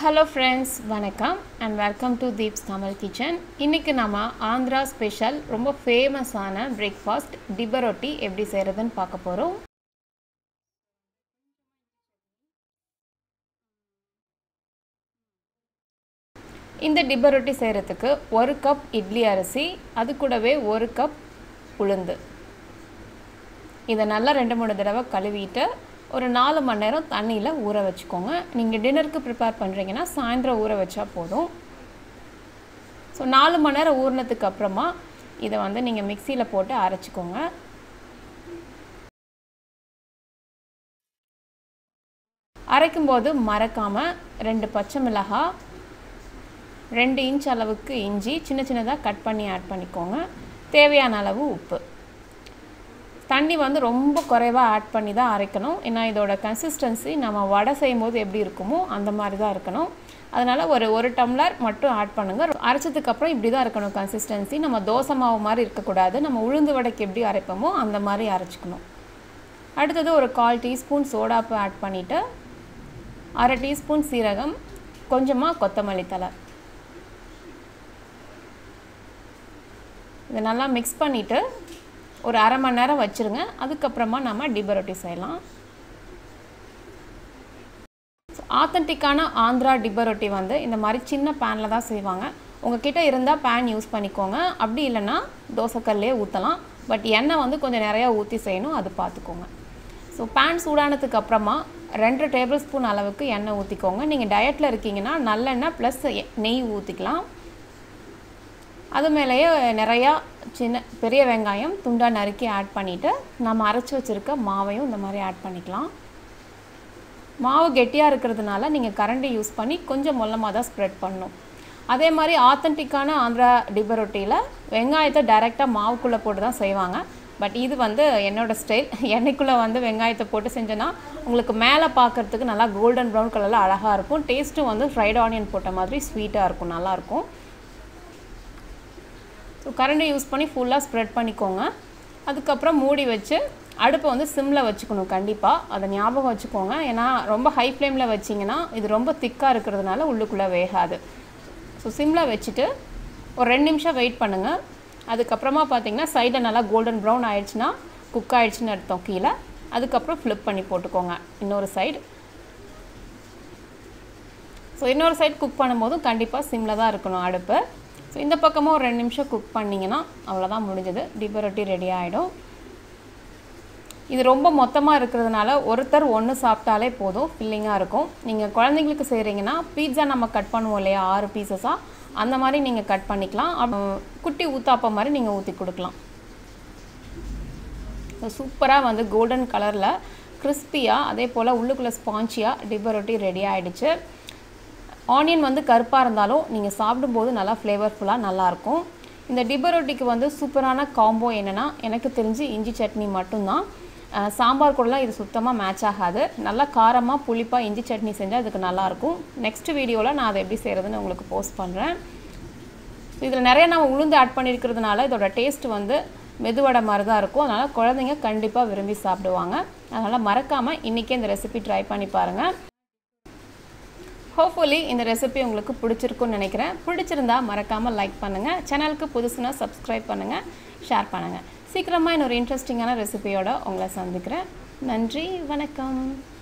hello friends வணக்கம் and welcome to Deeps Tamil kitchen இன்றைக்கி நம்ம ஆந்திரா ஸ்பெஷல் ரொம்ப ஃபேமஸான பிரேக்ஃபாஸ்ட் டிப ரொட்டி எப்படி செய்கிறதுன்னு பார்க்க போகிறோம் இந்த டிப ரொட்டி செய்கிறதுக்கு ஒரு கப் இட்லி அரிசி அது கூடவே ஒரு கப் உளுந்து இதை நல்லா ரெண்டு மூணு தடவை கழுவிட்டு ஒரு நாலு மணி நேரம் தண்ணியில் ஊற வச்சுக்கோங்க நீங்கள் டின்னருக்கு ப்ரிப்பேர் பண்ணுறீங்கன்னா சாயந்தரம் ஊற வச்சா போதும் ஸோ நாலு மணி நேரம் ஊறினதுக்கு அப்புறமா இதை வந்து நீங்கள் மிக்சியில் போட்டு அரைச்சிக்கோங்க அரைக்கும்போது மறக்காமல் ரெண்டு பச்சை மிளகாய் ரெண்டு இன்ச் அளவுக்கு இஞ்சி சின்ன சின்னதாக கட் பண்ணி ஆட் பண்ணிக்கோங்க தேவையான அளவு உப்பு தண்ணி வந்து ரொம்ப குறைவாக ஆட் பண்ணி தான் அரைக்கணும் ஏன்னா இதோட கன்சிஸ்டன்சி நம்ம வடை செய்யும்போது எப்படி இருக்குமோ அந்த மாதிரி தான் இருக்கணும் அதனால் ஒரு ஒரு டம்ளர் மட்டும் ஆட் பண்ணுங்கள் அரைச்சதுக்கப்புறம் இப்படி தான் இருக்கணும் கன்சிஸ்டன்சி நம்ம தோசை மாவு மாதிரி இருக்கக்கூடாது நம்ம உளுந்து வடைக்கு எப்படி அரைப்போமோ அந்த மாதிரி அரைச்சிக்கணும் அடுத்தது ஒரு கால் டீஸ்பூன் சோடாப்பு ஆட் பண்ணிவிட்டு அரை டீஸ்பூன் சீரகம் கொஞ்சமாக கொத்தமல்லி தலை இதை நல்லா மிக்ஸ் பண்ணிவிட்டு ஒரு அரை மணி நேரம் வச்சுருங்க அதுக்கப்புறமா நம்ம டிப ரொட்டி செய்யலாம் ஆத்தன்டிக்கான ஆந்திரா டிப ரொட்டி வந்து இந்த மாதிரி சின்ன பேனில் தான் செய்வாங்க உங்ககிட்ட இருந்தால் பேன் யூஸ் பண்ணிக்கோங்க அப்படி இல்லைன்னா தோசைக்கல்லே ஊற்றலாம் பட் எண்ணெய் வந்து கொஞ்சம் நிறையா ஊற்றி செய்யணும் அது பார்த்துக்கோங்க ஸோ பேன் சூடானதுக்கு அப்புறமா ரெண்டு டேபிள் ஸ்பூன் அளவுக்கு எண்ணெய் ஊற்றிக்கோங்க நீங்கள் டயட்டில் இருக்கீங்கன்னா நல்லெண்ணெய் ப்ளஸ் நெய் ஊற்றிக்கலாம் அது மேலேயே நிறையா சின்ன பெரிய வெங்காயம் துண்டாக நறுக்கி ஆட் பண்ணிவிட்டு நம்ம அரைச்சி வச்சுருக்க மாவையும் இந்த மாதிரி ஆட் பண்ணிக்கலாம் மாவு கெட்டியாக இருக்கிறதுனால நீங்கள் கரண்டி யூஸ் பண்ணி கொஞ்சம் மொல்லமாக தான் ஸ்ப்ரெட் பண்ணணும் அதே மாதிரி ஆத்தன்டிக்கான ஆந்திரா டிப ரொட்டியில் வெங்காயத்தை டைரெக்டாக மாவுக்குள்ளே போட்டு தான் செய்வாங்க பட் இது வந்து என்னோடய ஸ்டைல் எண்ணெய்க்குள்ளே வந்து வெங்காயத்தை போட்டு செஞ்சேன்னா உங்களுக்கு மேலே பார்க்குறதுக்கு நல்லா கோல்டன் ப்ரௌன் கலரில் அழகாக இருக்கும் டேஸ்ட்டும் வந்து ஃப்ரைட் ஆனியன் போட்ட மாதிரி ஸ்வீட்டாக இருக்கும் நல்லாயிருக்கும் ஸோ கரண்டி யூஸ் பண்ணி ஃபுல்லாக ஸ்ப்ரெட் பண்ணிக்கோங்க அதுக்கப்புறம் மூடி வச்சு அடுப்பை வந்து சிம்மில் வச்சுக்கணும் கண்டிப்பாக அதை ஞாபகம் வச்சுக்கோங்க ஏன்னா ரொம்ப ஹை ஃப்ளேமில் வச்சிங்கன்னா இது ரொம்ப திக்காக இருக்கிறதுனால உள்ளுக்குள்ளே வேகாது ஸோ சிம்மில் வச்சுட்டு ஒரு ரெண்டு நிமிஷம் வெயிட் பண்ணுங்கள் அதுக்கப்புறமா பார்த்தீங்கன்னா சைடில் நல்லா கோல்டன் ப்ரௌன் ஆயிடுச்சுன்னா குக் ஆயிடுச்சுன்னு அர்த்தம் கீழே அதுக்கப்புறம் ஃப்ளிப் பண்ணி போட்டுக்கோங்க இன்னொரு சைடு ஸோ இன்னொரு சைடு குக் பண்ணும்போதும் கண்டிப்பாக சிம்மில் தான் இருக்கணும் அடுப்பு ஸோ இந்த பக்கமும் ஒரு ரெண்டு நிமிஷம் குக் பண்ணிங்கன்னா அவ்வளோதான் முடிஞ்சது டிப ரொட்டி ரெடி ஆகிடும் இது ரொம்ப மொத்தமாக இருக்கிறதுனால ஒருத்தர் ஒன்று சாப்பிட்டாலே போதும் ஃபில்லிங்காக இருக்கும் நீங்கள் குழந்தைங்களுக்கு செய்கிறீங்கன்னா பீட்சா நம்ம கட் பண்ணுவோம் இல்லையா ஆறு பீசஸாக அந்த மாதிரி நீங்கள் கட் பண்ணிக்கலாம் குட்டி ஊத்தாப்பம் மாதிரி நீங்கள் ஊற்றி கொடுக்கலாம் சூப்பராக வந்து கோல்டன் கலரில் கிறிஸ்பியாக அதே போல் உள்ளுக்குள்ளே ஸ்பாஞ்சியாக டிப ரொட்டி ரெடி ஆகிடுச்சு ஆனியன் வந்து கருப்பாக இருந்தாலும் நீங்கள் சாப்பிடும்போது நல்லா ஃப்ளேவர்ஃபுல்லாக நல்லாயிருக்கும் இந்த டிப ரொட்டிக்கு வந்து சூப்பரான காம்போ என்னென்னா எனக்கு தெரிஞ்சு இஞ்சி சட்னி மட்டும்தான் சாம்பார் கூடலாம் இது சுத்தமாக மேட்ச் ஆகாது நல்லா காரமாக புளிப்பாக இஞ்சி சட்னி செஞ்சால் இதுக்கு நல்லாயிருக்கும் நெக்ஸ்ட் வீடியோவில் நான் அதை எப்படி செய்கிறதுன்னு உங்களுக்கு போஸ்ட் பண்ணுறேன் இதில் நிறைய நம்ம உளுந்து ஆட் பண்ணியிருக்கிறதுனால இதோட டேஸ்ட் வந்து மெதுவடை மாதிரி தான் இருக்கும் அதனால் குழந்தைங்க கண்டிப்பாக விரும்பி சாப்பிடுவாங்க அதனால் மறக்காமல் இன்றைக்கே இந்த ரெசிபி ட்ரை பண்ணி பாருங்கள் ஹோப்ஃபுல்லி இந்த ரெசிபி உங்களுக்கு பிடிச்சிருக்குன்னு நினைக்கிறேன் பிடிச்சிருந்தா மறக்காமல் லைக் பண்ணுங்கள் சேனலுக்கு புதுசுனா சப்ஸ்கிரைப் பண்ணுங்கள் ஷேர் பண்ணுங்கள் சீக்கிரமாக இன்னொரு இன்ட்ரெஸ்டிங்கான ரெசிபியோட உங்களை சந்திக்கிறேன் நன்றி வணக்கம்